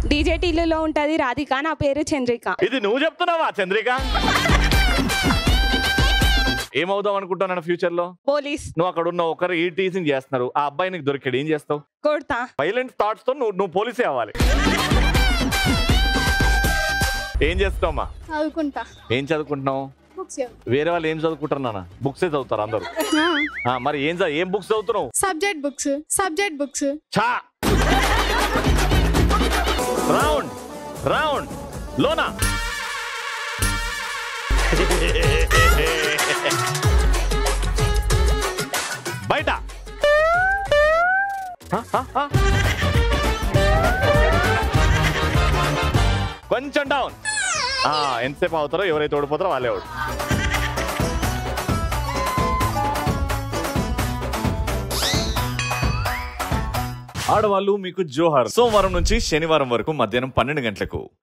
DJ టీలులో ఉంటది రాధిక నా పేరు చంద్రిక ఇది నువ్వు చెప్తున్నావా చంద్రిక ఏమవుదాం అనుకుంటున్నాను ఫ్యూచర్ లో పోలీస్ నువ్వు అక్కడ ఉన్న ఒకరు ఈ టీచింగ్ చేస్తున్నారు ఆ అబ్బాయి నీకు దొరికాడు ఏం చేస్తావు కొడతా వైలెంట్ థాట్స్ తో నువ్వు నువ్వు పోలీసే అవ్వాలి ఏం చేస్తావమ్మా చదువుకుంటా ఏం చదువుకుంటున్నావు బుక్స్ వేరే వాళ్ళు ఏం చదువుకుంటారు నాన్న బుక్సే చదువుతారు అందరూ ఆ, మరి ఏం చ- ఏం బుక్స్ చదువుతున్నావు సబ్జెక్ట్ బుక్స్ సబ్జెక్ట్ బుక్స్ ఛా రౌండ్ రౌండ్ లోనా బయట హ, హ, హ. కొంచెం డౌన్ ఎంతసేపు అవుతారో ఎవరైతే ఓడిపోతారో వాళ్ళే ఓడి ఆడవాళ్ళు మీకు జోహార్ సోమవారం నుంచి శనివారం వరకు మధ్యాహ్నం పన్నెండు గంటలకు